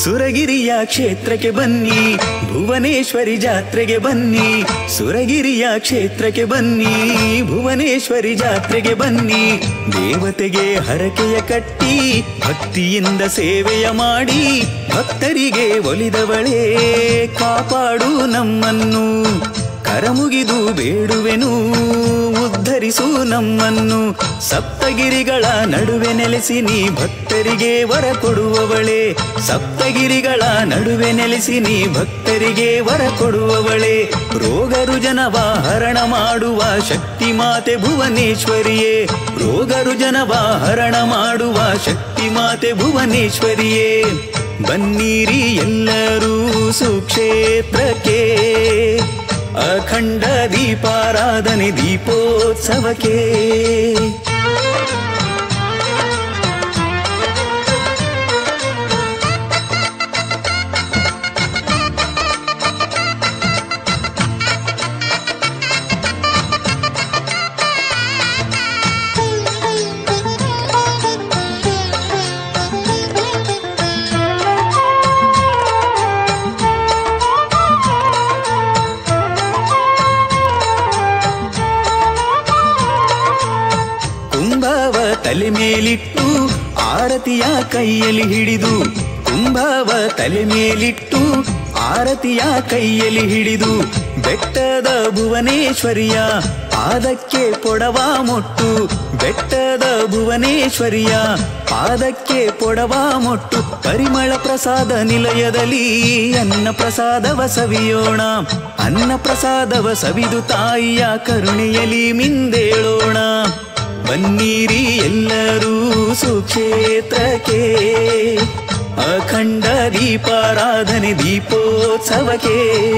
ಸುರಗಿರಿಯ ಕ್ಷೇತ್ರಕ್ಕೆ ಬನ್ನಿ ಭುವನೇಶ್ವರಿ ಜಾತ್ರೆಗೆ ಬನ್ನಿ ಸುರಗಿರಿಯ ಕ್ಷೇತ್ರಕ್ಕೆ ಬನ್ನಿ ಭುವನೇಶ್ವರಿ ಜಾತ್ರೆಗೆ ಬನ್ನಿ ದೇವತೆಗೆ ಹರಕೆಯ ಕಟ್ಟಿ ಭಕ್ತಿಯಿಂದ ಸೇವೆಯ ಮಾಡಿ ಭಕ್ತರಿಗೆ ಒಲಿದವಳೇ ಕಾಪಾಡು ನಮ್ಮನ್ನು ಕರಮುಗಿದು ಬೇಡುವೆನು ಉದ್ಧರಿಸು ನಮ್ಮನ್ನು ಸಪ್ತಗಿರಿಗಳ ನಡುವೆ ನೆಲೆಸಿ ನೀ ಭಕ್ತರಿಗೆ ವರ ಕೊಡುವವಳೇ ಸಪ್ತಗಿರಿಗಳ ನಡುವೆ ನೆಲೆಸಿ ನೀ ಭಕ್ತರಿಗೆ ವರ ಕೊಡುವವಳೇ ರೋಗ ರುಜನವ ಹರಣ ಮಾಡುವ ಶಕ್ತಿ ಮಾತೆ ಭುವನೇಶ್ವರಿಯೇ ರೋಗ ರುಜನವ ಹರಣ ಮಾಡುವ ಶಕ್ತಿ ಮಾತೆ ಭುವನೇಶ್ವರಿಯೇ ಬನ್ನೀರಿ ಎಲ್ಲರೂ ಸುಕ್ಷೇತ್ರಕ್ಕೆ ಅಖಂಡ ದೀಪಾರಾಧನೆ ದೀಪೋತ್ಸವಕ್ಕೆ ಕುಂಭವ ತಲೆ ಮೇಲಿಟ್ಟು ಆರತಿಯ ಕೈಯಲ್ಲಿ ಹಿಡಿದು ಕುಂಭವ ತಲೆ ಮೇಲಿಟ್ಟು ಆರತಿಯ ಕೈಯಲ್ಲಿ ಹಿಡಿದು ಬೆಟ್ಟದ ಭುವನೇಶ್ವರಿಯ ಪಾದಕ್ಕೆ ಪೊಡವ ಮೊಟ್ಟು ಬೆಟ್ಟದ ಭುವನೇಶ್ವರಿಯ ಪಾದಕ್ಕೆ ಪೊಡವ ಮೊಟ್ಟು ಪರಿಮಳ ಪ್ರಸಾದ ನಿಲಯದಲ್ಲಿ ಅನ್ನ ಪ್ರಸಾದವ ಸವಿಯೋಣ ಅನ್ನ ಪ್ರಸಾದವ ಸವಿದು ತಾಯಿಯ ಕರುಣೆಯಲಿ ಮಿಂದೇಳೋಣ ಬನ್ನೀರಿ ಎಲ್ಲರೂ ಸುಕ್ಷೇತ್ರಕ್ಕೆ ಅಖಂಡ ದೀಪಾರಾಧನೆ ದೀಪೋತ್ಸವಕ್ಕೆ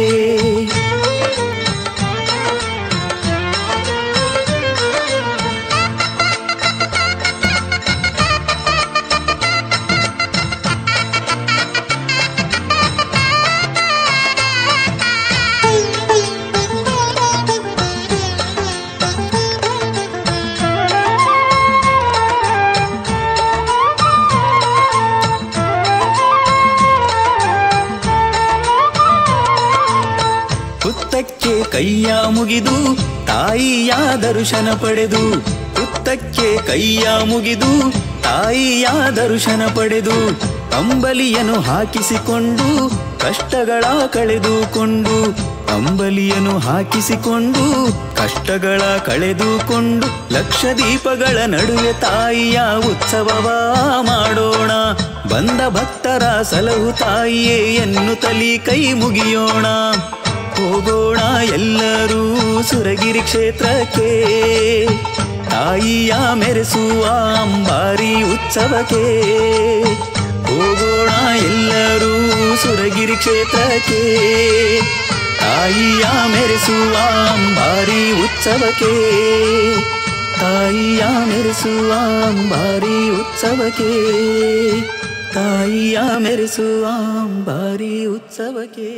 ಹುತ್ತಕ್ಕೆ ಕೈಯ ಮುಗಿದು ತಾಯಿಯ ದರ್ಶನ ಪಡೆದು ಹುತ್ತಕ್ಕೆ ಕೈಯ ಮುಗಿದು ತಾಯಿಯ ದರ್ಶನ ಪಡೆದು ಅಂಬಲಿಯನ್ನು ಹಾಕಿಸಿಕೊಂಡು ಕಷ್ಟಗಳ ಕಳೆದುಕೊಂಡು ಅಂಬಲಿಯನ್ನು ಹಾಕಿಸಿಕೊಂಡು ಕಷ್ಟಗಳ ಕಳೆದುಕೊಂಡು ಲಕ್ಷ ದೀಪಗಳ ನಡುವೆ ತಾಯಿಯ ಉತ್ಸವವ ಮಾಡೋಣ ಬಂದ ಭಕ್ತರ ಸಲಹು ತಾಯಿಯೇ ಎನ್ನುತ್ತಲಿ ಕೈ ಮುಗಿಯೋಣ ಹೋಗೋಣ ಎಲ್ಲರೂ ಸುರಗಿರಿ ಕ್ಷೇತ್ರಕ್ಕೆ ತಾಯಿಯ ಮೆರೆಸುವ ಅಂಬಾರಿ ಉತ್ಸವಕ್ಕೆ ಹೋಗೋಣ ಎಲ್ಲರೂ ಸುರಗಿರಿ ಕ್ಷೇತ್ರಕ್ಕೆ ತಾಯಿಯ ಮೆರೆಸುವ ಅಂಬಾರಿ ಉತ್ಸವಕ್ಕೆ ತಾಯಿಯ ಮೆರೆಸುವ ಅಂಬಾರಿ ಉತ್ಸವಕ್ಕೆ ತಾಯಿಯ ಮೆರೆಸುವ ಅಂಬಾರಿ ಉತ್ಸವಕ್ಕೆ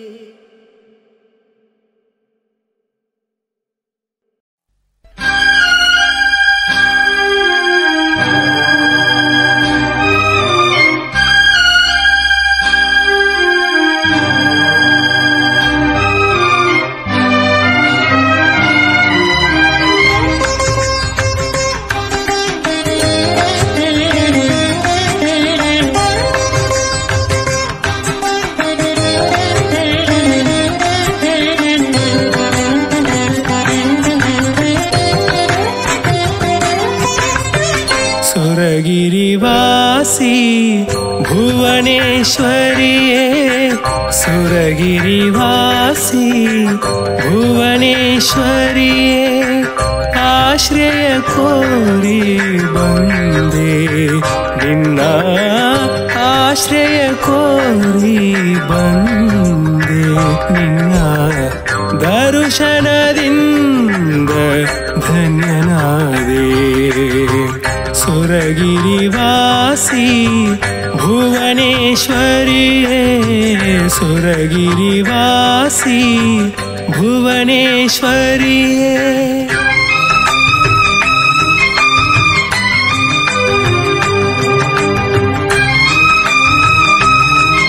ಸುರಗಿರಿವಾಸಿ ಭುವನೇಶ್ವರಿಯೇ ಸುರಗಿರಿವಾಸಿ ಭುವನೇಶ್ವರಿಯೇ ಆಶ್ರಯ ಕೋರಿ ಬಂದೆ ನಿನ್ನ ಆಶ್ರಯ ಕೋರಿ ಬಂದೆ ನಿನ್ನ ದರ್ಶನದಿಂದ ಧನ್ಯನಾದೆ ಸುರಗಿರಿವಾಸಿ ಭುವನೇಶ್ವರಿಯೇ ಸುರಗಿರಿವಾಸಿ ಭುವನೇಶ್ವರಿಯೇ ಿ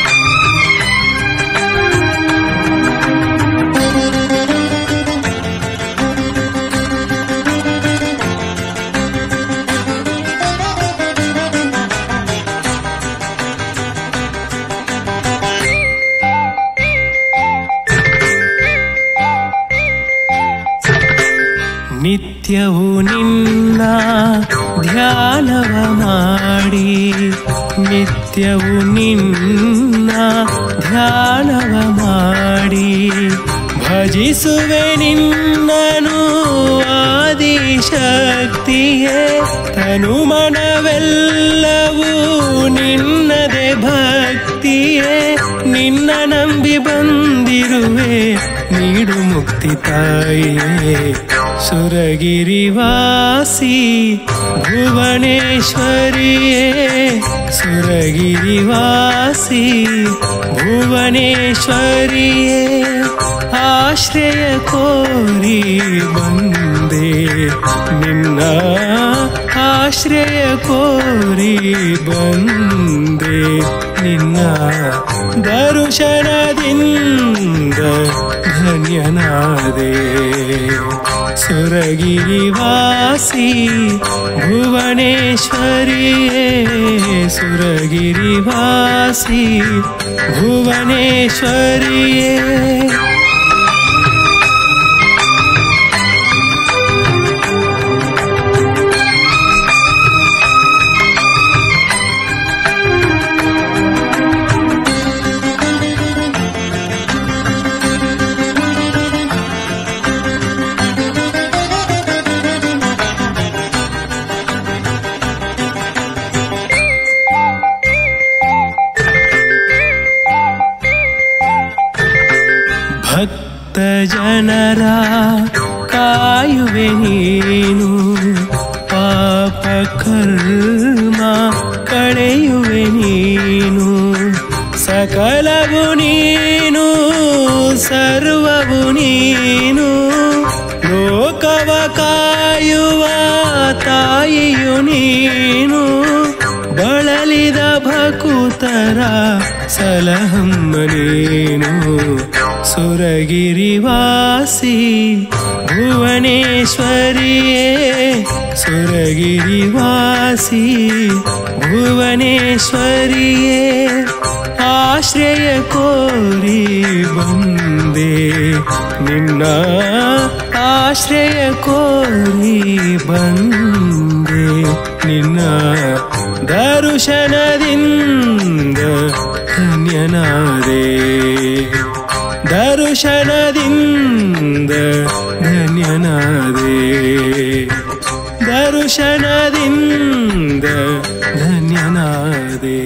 ಧ್ಯಾನವ ಮಾಡಿ ನಿತ್ಯವು ನಿನ್ನ ಧ್ಯಾನವ ಮಾಡಿ ಭಜಿಸುವೆ ನಿನ್ನನು ಆದಿಶಕ್ತಿಯೇ ತನು ಮನವೆಲ್ಲವೂ ನಿನ್ನದೆ ಭಕ್ತಿಯೇ ನಿನ್ನ ನಂಬಿ ಬಂದಿರುವೆ ನೀಡು ಮುಕ್ತಿ ತಾಯೇ ಸುರಗಿರಿವಾಸಿ ಭುವನೇಶ್ವರಿಯೇ ಸುರಗಿರಿವಾಸಿ ಭುವನೇಶ್ವರಿಯೇ ಆಶ್ರಯ ಕೋರಿ ಬಂದೆ ನಿನ್ನ ಆಶ್ರಯ ಕೋರಿ ಬಂದೆ ನಿನ್ನ ದರ್ಶನದಿಂದ ಧನ್ಯನಾದೆ ಸುರಗಿರಿವಾಸಿ ಭುವನೇಶ್ವರಿಯೇ ಸುರಗಿರಿವಾಸಿ ಭುವನೇಶ್ವರಿಯೇ ಭಕ್ತ ಜನರ ಕಾಯುವೆ ನೀನು ಪಾಪ ಕರ್ಮ ಕಳೆಯುವೆ ನೀನು ಸಕಲವು ನೀನು ಸರ್ವವು ನೀನು ಲೋಕವ ಕಾಯುವ ತಾಯಿಯು ನೀನು ಬಳಲಿದ ಭಕುತರ ಸಲಹಮ್ಮ ನೀನು ಸುರಗಿರಿವಾಸಿ ಭುವನೇಶ್ವರಿಯೇ ಸುರಗಿರಿವಾಸಿ ಭುವನೇಶ್ವರಿಯೇ ಆಶ್ರಯ ಕೋರಿ ಬಂದೆ ನಿನ್ನ ಆಶ್ರಯ ಕೋರಿ ಬಂದೆ ನಿನ್ನ ದರ್ಶನದಿಂದ ಧನ್ಯನಾದೆ ದರ್ಶನದಿಂದ ಧನ್ಯನಾದೆ ದರ್ಶನದಿಂದ ಧನ್ಯನಾದೆ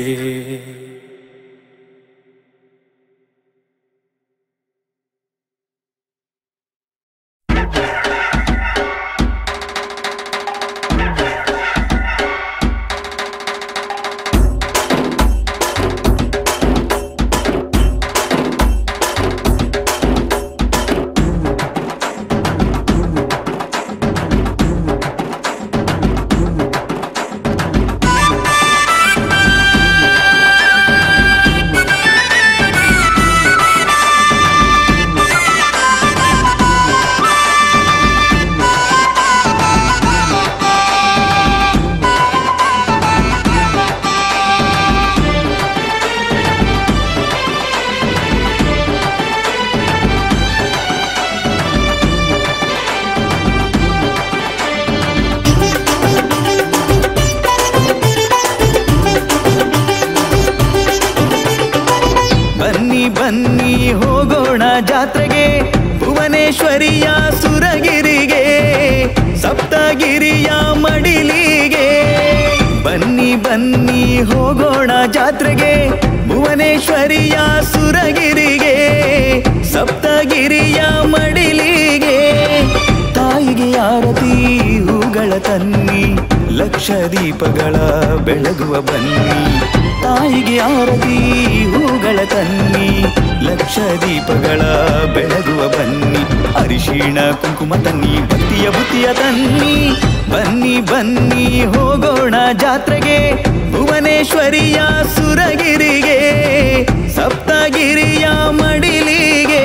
ಬನ್ನಿ ಬನ್ನಿ ಹೋಗೋಣ ಜಾತ್ರೆಗೆ ಭುವನೇಶ್ವರಿಯ ಸುರಗಿರಿಗೆ ಸಪ್ತಗಿರಿಯ ಮಡಿಲಿಗೆ ಬನ್ನಿ ಬನ್ನಿ ಹೋಗೋಣ ಜಾತ್ರೆಗೆ ಭುವನೇಶ್ವರಿಯ ಸುರಗಿರಿಗೆ ಸಪ್ತಗಿರಿಯ ಮಡಿಲಿಗೆ ತಾಯಿಗೆ ಆರತಿ ಹೂಗಳ ತನ್ನಿ ಲಕ್ಷ ದೀಪಗಳ ಬೆಳಗುವ ಬನ್ನಿ ತಾಯಿಗೆ ಆರತಿ ಹೂಗಳ ತನ್ನಿ ಲಕ್ಷ ದೀಪಗಳ ಬೆಳಗುವ ಬನ್ನಿ ಅರಿಶಿಣ ಕುಂಕುಮ ತನ್ನಿ ಭಕ್ತಿಯ ಬುತ್ತಿಯ ತನ್ನಿ ಬನ್ನಿ ಬನ್ನಿ ಹೋಗೋಣ ಜಾತ್ರೆಗೆ ಭುವನೇಶ್ವರಿಯ ಸುರಗಿರಿಗೆ ಸಪ್ತಗಿರಿಯ ಮಡಿಲಿಗೆ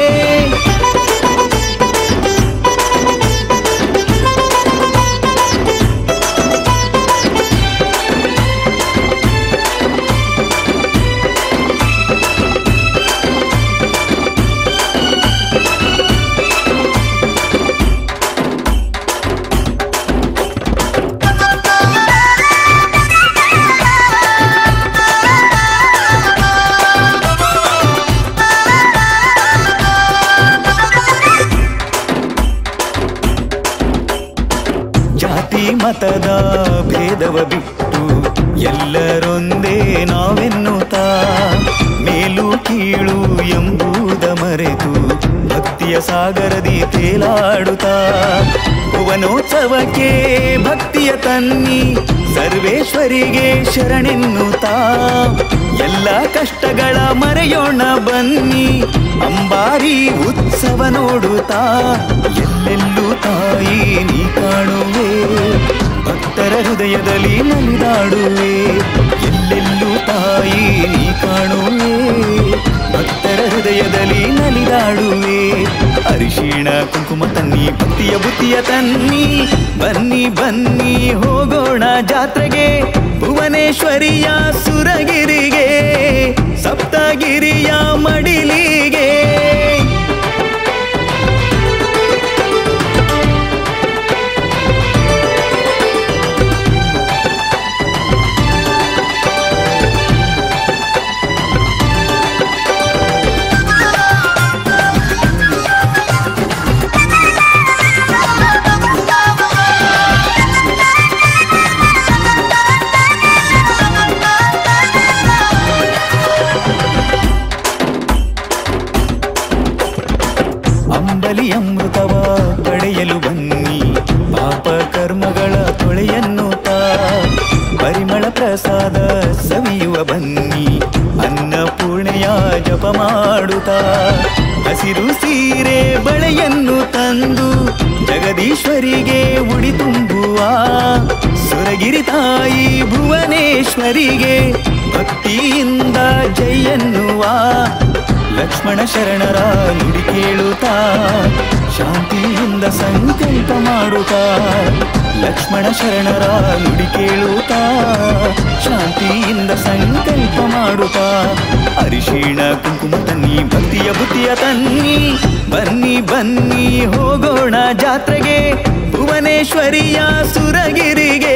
ಜಾತಿ ಮತದ ಭೇದವ ಬಿಟ್ಟು ಎಲ್ಲರೊಂದೇ ನಾವೆನ್ನುತ್ತಾ ಮೇಲು ಕೀಳು ಎಂಬುದ ಮರೆತು ಭಕ್ತಿಯ ಸಾಗರದಿ ತೇಲಾಡುತ್ತಾ ಭುವನೋತ್ಸವಕ್ಕೆ ಭಕ್ತಿಯ ತನ್ನಿ ಸರ್ವೇಶ್ವರಿಗೆ ಶರಣೆನ್ನುತ್ತಾ ಎಲ್ಲ ಕಷ್ಟಗಳ ಮರೆಯೋಣ ಬನ್ನಿ ಅಂಬಾರಿ ಉತ್ಸವ ನೋಡುತ್ತಾ ಎಲ್ಲೆಲ್ಲೂ ತಾಯಿ ನೀ ಕಾಣುವೆ ಭಕ್ತರ ಹೃದಯದಲ್ಲಿ ನಲಿದಾಡುವೆ ಎಲ್ಲೆಲ್ಲೂ ತಾಯಿ ನೀ ಕಾಣುವೆ ಭಕ್ತರ ಹೃದಯದಲ್ಲಿ ನಲಿದಾಡುವೆ ಅರಿಶಿಣ ಕುಂಕುಮ ತನ್ನಿ ಭಕ್ತಿಯ ಬುತ್ತಿಯ ತನ್ನಿ ಬನ್ನಿ ಬನ್ನಿ ಹೋಗೋಣ ಜಾತ್ರೆಗೆ ಭುವನೇಶ್ವರಿಯ ಸುರಗಿರಿಗೆ ಸಪ್ತಗಿರಿಯ ಮಡಿಲಿಗೆ ಅಂಬಲಿ ಅಮೃತವ ಪಡೆಯಲು ಬನ್ನಿ ಪಾಪ ಕರ್ಮಗಳ ತೊಳೆಯನ್ನುತ್ತಾ ಪರಿಮಳ ಪ್ರಸಾದ ಸವಿಯುವ ಬನ್ನಿ ಅನ್ನಪೂರ್ಣೆಯ ಜಪ ಮಾಡುತ್ತಾ ಹಸಿರು ಸೀರೆ ಬಳೆಯನ್ನು ತಂದು ಜಗದೀಶ್ವರಿಗೆ ಉಡಿ ತುಂಬುವ ಸುರಗಿರಿ ತಾಯಿ ಭುವನೇಶ್ವರಿಗೆ ಭಕ್ತಿಯಿಂದ ಜಯನ್ನುವ ಲಕ್ಷ್ಮಣ ಶರಣರ ನುಡಿ ಕೇಳುತ್ತಾ ಶಾಂತಿಯಿಂದ ಸಂಕಲ್ಪ ಮಾಡುತ್ತಾ ಲಕ್ಷ್ಮಣ ಶರಣರ ನುಡಿ ಕೇಳುತ್ತಾ ಶಾಂತಿಯಿಂದ ಸಂಕಲ್ಪ ಮಾಡುತ್ತಾ ಅರಿಶಿಣ ಕುಂಕುಮ ತನ್ನಿ ಭಕ್ತಿಯ ಬುದ್ಧಿಯ ತನ್ನಿ ಬನ್ನಿ ಬನ್ನಿ ಹೋಗೋಣ ಜಾತ್ರೆಗೆ ಭುವನೇಶ್ವರಿಯ ಸುರಗಿರಿಗೆ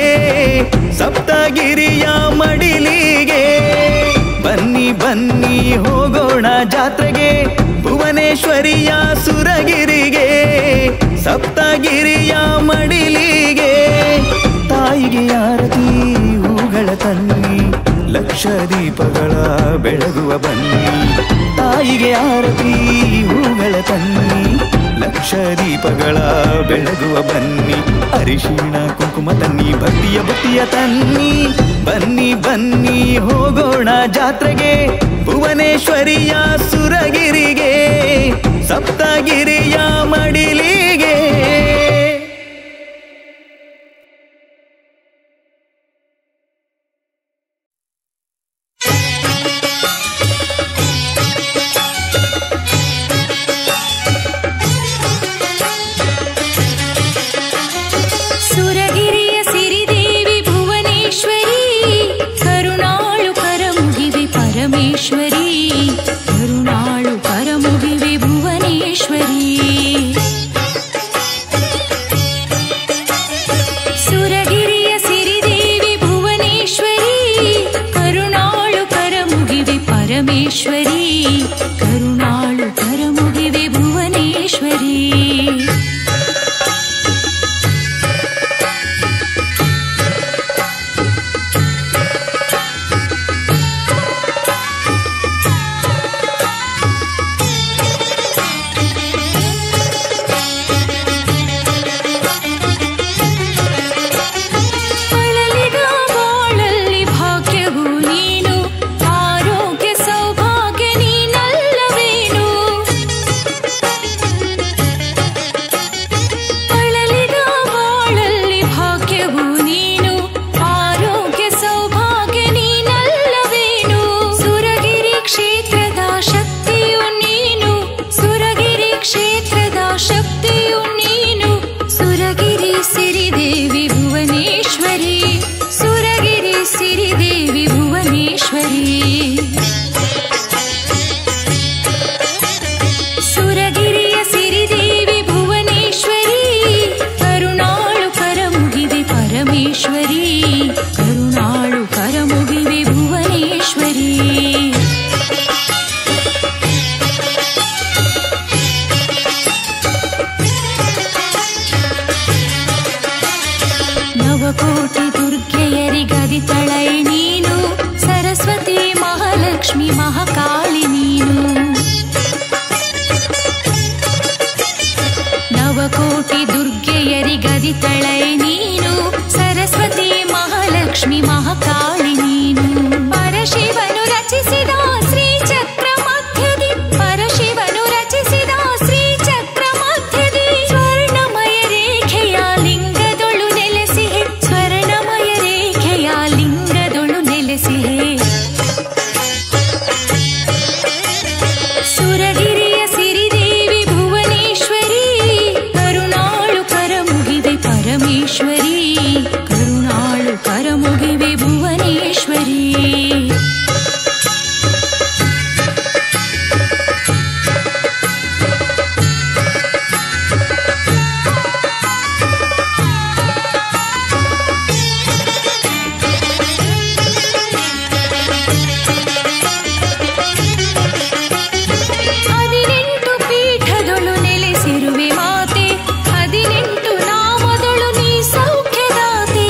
ಸಪ್ತಗಿರಿಯ ಮಡಿಲಿಗೆ ಬನ್ನಿ ಬನ್ನಿ ಹೋಗೋಣ ಜಾತ್ರೆಗೆ ಭುವನೇಶ್ವರಿಯ ಸುರಗಿರಿಗೆ ಸಪ್ತಗಿರಿಯ ಮಡಿಲಿಗೆ ತಾಯಿಗೆ ಆರತಿ ಹೂಗಳ ತನ್ನಿ ಲಕ್ಷ ದೀಪಗಳ ಬೆಳಗುವ ಬನ್ನಿ ತಾಯಿಗೆ ಆರತಿ ಹೂಗಳ ತನ್ನಿ ಲಕ್ಷ ದೀಪಗಳ ಬೆಳಗುವ ಬನ್ನಿ ಅರಿಶಿಣ ಕುಂಕುಮ ತನ್ನಿ ಭಕ್ತಿಯ ಭಕ್ತಿಯ ತನ್ನಿ ಬನ್ನಿ ಬನ್ನಿ ಹೋಗೋಣ ಜಾತ್ರೆಗೆ ಭುವನೇಶ್ವರಿಯ ಸುರಗಿರಿಗೆ ಸಪ್ತಗಿರಿಯ ಮಡಿಲಿಗೆ ಸುರಗಿರಿಯ ಸಿರಿದೇವಿ ಭುವನೇಶ್ವರಿ ಕರುಣಾಳು ಕರಮುಗಿವೆ ಪರಮೇಶ್ವರಿ ಕರುಣಾಳು ಕರಮುಗಿವೆ ಭುವನೇಶ್ವರಿ ಸುರಗಿರಿಯ ಸಿರಿದೇವಿ ಭುವನೇಶ್ವರಿ ಕರುಣಾಳು ಕರಮುಗಿವೆ ಪರಮೇಶ್ವರಿ ಕರುಣಾಳು ಕರಮುಗಿವೆ ಭುವನೇಶ್ವರಿ ಬಳಲಿದ ಬಾಳಲ್ಲಿ ಭಾಗ್ಯವು ನೀನು ಆರೋಗ್ಯ ಸೌಭಾಗ್ಯ ನೀನಲ್ಲವೇನು ಬಳಲಿದ ಬಾಳಲ್ಲಿ ಭಾಗ್ಯವು ನೀನು ಆರೋಗ್ಯ ಸೌಭಾಗ್ಯ ನೀನಲ್ಲವೇನು ಸುರಗಿರಿ ಕ್ಷೇತ್ರದ ಶಕ್ತಿಯು ನೀನು ಸುರಗಿರಿ ಕ್ಷೇತ್ರದ ಶಕ್ತಿಯು ನೀನು ಸುರಗಿರಿ ಸಿರಿದೇವಿ ಭುವನೇಶ್ವರಿ ಸುರಗಿರಿ ಸಿರಿದೇವಿ ಭುವನೇಶ್ವರಿ ಸುರಗಿರಿಯ ಸಿರಿದೇವಿ ಭುವನೇಶ್ವರಿ ಕರುಣಾಳು ಕರಮುಗಿವೆ ಪರಮೇಶ್ವರಿ ಕರುಣಾಳು ಕರಮುಗಿವೆ ಭುವನೇಶ್ವರಿ ನವಕೋಟಿ ದುರ್ಗೆಯರಿಗದಿ ತಳೈ ನೀನು ಸರಸ್ವತಿ ಮಹಾಲಕ್ಷ್ಮಿ ಮಹಾಕಾಳಿ ನೀನು ನವಕೋಟಿ ದುರ್ಗೆಯರಿಗದಿ ತಳೈ ನೀನು ಸರಸ್ವತಿ ಮಹಾಲಕ್ಷ್ಮಿ ಮಹಾಕಾಳಿ ನೀನು ಪರಶಿವನು ರಚಿಸಿದ ಶ್ರೀಚಕ್ರ ಮಧ್ಯದಿ ಪರಶಿವನು ರಚಿಸಿದ ಶ್ರೀಚಕ್ರ ಮಧ್ಯದಿ ಸ್ವರ್ಣಮಯ ರೇಖೆಯ ಲಿಂಗದೊಳು ನೆಲೆಸಿಹೆ ಸ್ವರ್ಣಮಯ ರೇಖೆಯ ಲಿಂಗದೊಳು ನೆಲೆಸಿಹೆ ಸುರಗಿರಿಯ ಸಿರಿದೇವಿ ಭುವನೇಶ್ವರಿ ಕರುಣಾಳು ಕರಮುಗಿವೆ ಪರಮೇಶ್ವರಿ ಕರುಣಾಳು ಕರಮುಗಿವೆ ಭುವನೇಶ್ವರಿ ಹದಿನೆಂಟು ಪೀಠದೊಳು ನೆಲೆಸಿರುವೆ ಮಾತೆ ಹದಿನೆಂಟು ನಾಮದೊಳು ನೀ ಸೌಖ್ಯದಾತೆ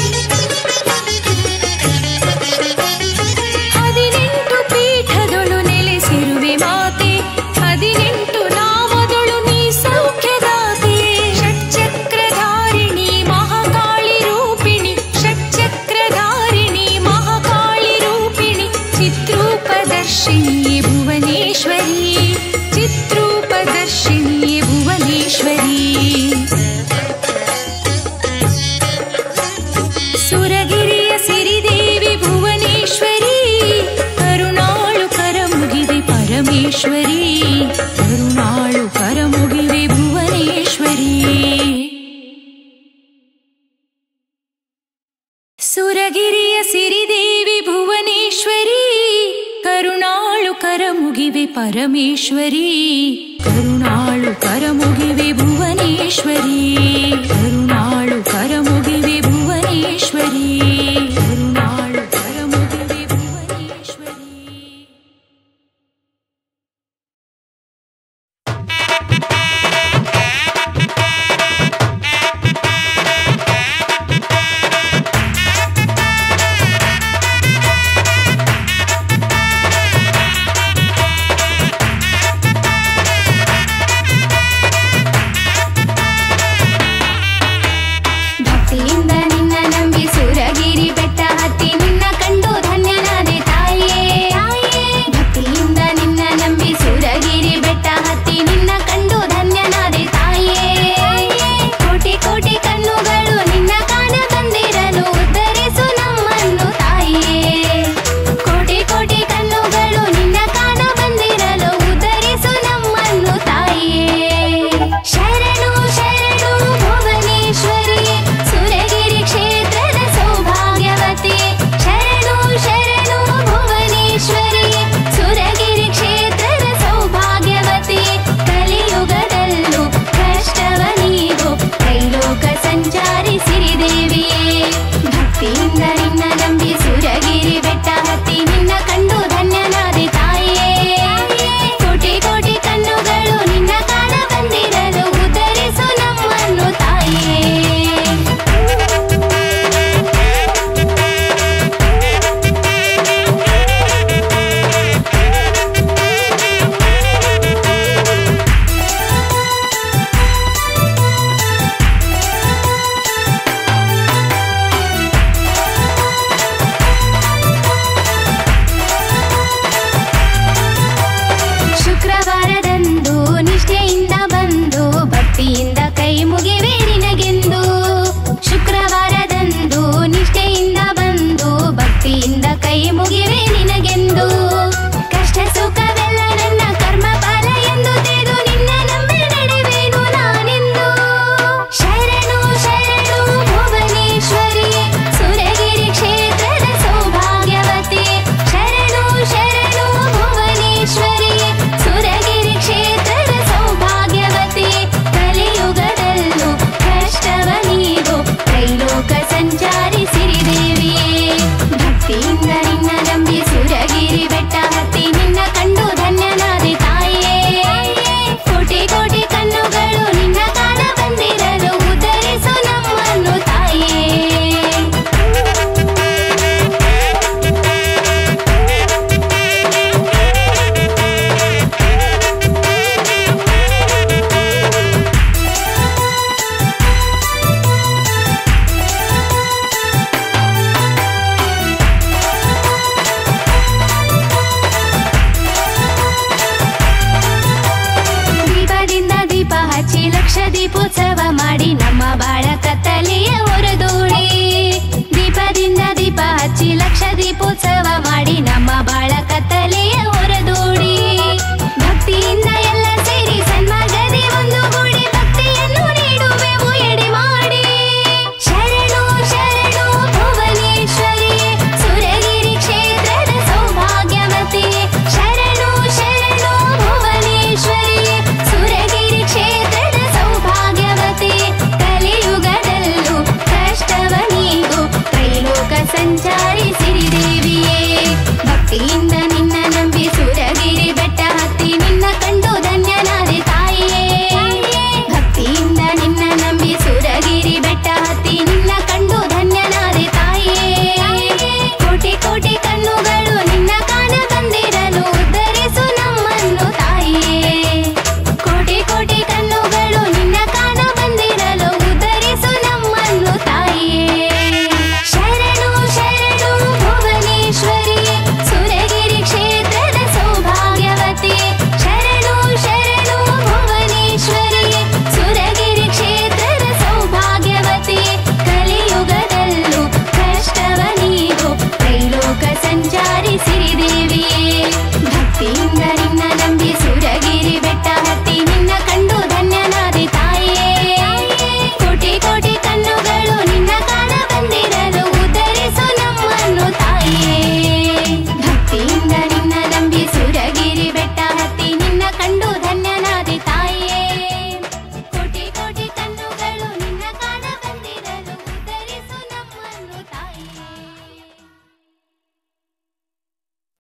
ಹದಿನೆಂಟು ಪೀಠದೊಳು ನೆಲೆಸಿರುವೆ ಮಾತೆ ಹದಿನೆಂಟು ನಾಮದೊಳು ನೀ ಸೌಖ್ಯದಾತೆ ಷಟ್ಚಕ್ರಧಾರಿಣಿ ಮಹಾಕಾಳಿ ರೂಪಿಣಿ ಷಟ್ಚಕ್ರಧಾರಿಣಿ ಮಹಾಕಾಳಿ ರೂಪಿಣಿ ಚಿತ್ರೂಪದರ್ಶಿನಿ ಭುವನೇಶ್ವರಿ ಚಿತ್ರೂಪದರ್ಶಿನಿ ಭುವನೇಶ್ವರಿ ಸುರಗಿರಿಯ ಸಿರಿದೇವಿ ಭುವನೇಶ್ವರಿ ಕರುಣಾಳು ಕರಮುಗಿವೆ ಪರಮೇಶ್ವರಿ ಕರುಣಾಳು ಕರಮುಗಿವೆ ಭುವನೇಶ್ವರಿ ಸುರಗಿರಿಯ ಸಿರಿದೇವಿ ಭುವನೇಶ್ವರಿ ಕರುಣಾಳು ಕರಮುಗಿವೆ ಪರಮೇಶ್ವರಿ ಕರುಣಾಳು ಕರಮುಗಿವೆ ಭುವನೇಶ್ವರಿ ಕರುಣಾಳು ಕರಮುಗಿವೆ ಭುವನೇಶ್ವರಿ ಕರುಣಾಳು ಕರಮುಗಿವೆ ಭುವನೇಶ್ವರಿ ಭಕ್ತಿಯಿಂದ ನಿನ್ನ ನಂಬಿ ಸುರಗಿರಿ ಬೆಟ್ಟ ಹತ್ತಿ ನಿನ್ನ ಕಂಡು ಧನ್ಯನಾದೆ ತಾಯೇ ಭಕ್ತಿಯಿಂದ ನಿನ್ನ ನಂಬಿ ಸುರಗಿರಿ ಬೆಟ್ಟ ಹತ್ತಿ ನಿನ್ನ ಕಂಡು ಧನ್ಯನಾದೆ ತಾಯೇ ಕೋಟಿ ಕೋಟಿ ಕಣ್ಣುಗಳು ನಿನ್ನ ಕಾಣ ಬಂದಿರಲು ಉದ್ಧರಿಸು ನಮ್ಮನ್ನು ತಾಯೇ ಕೋಟಿ ಕೋಟಿ ಕಣ್ಣುಗಳು ನಿನ್ನ ಕಾಣ ಬಂದಿರಲು ಉದ್ಧರಿಸು ನಮ್ಮನ್ನು ತಾಯೇ ಶರಣು ಶರಣು ಭುವನೇಶ್ವರಿ ಸುರಗಿರಿ ಕ್ಷೇತ್ರದ ಸೌಭಾಗ್ಯವತಿ ಶರಣು ಶರಣು ಭುವನೇಶ್ವರಿ ಸುರಗಿರಿ ಕ್ಷೇತ್ರದ ಸೌಭಾಗ್ಯವತಿ ಕಲಿಯುಗದಲ್ಲೂ ಕಷ್ಟವ ನೀಗು ಕೈಲೋಕ ಸಂಚಾರಿ ಸಿರಿದೇವಿಯೇ ಭಕ್ತಿಯಿಂದ ನಿನ್ನ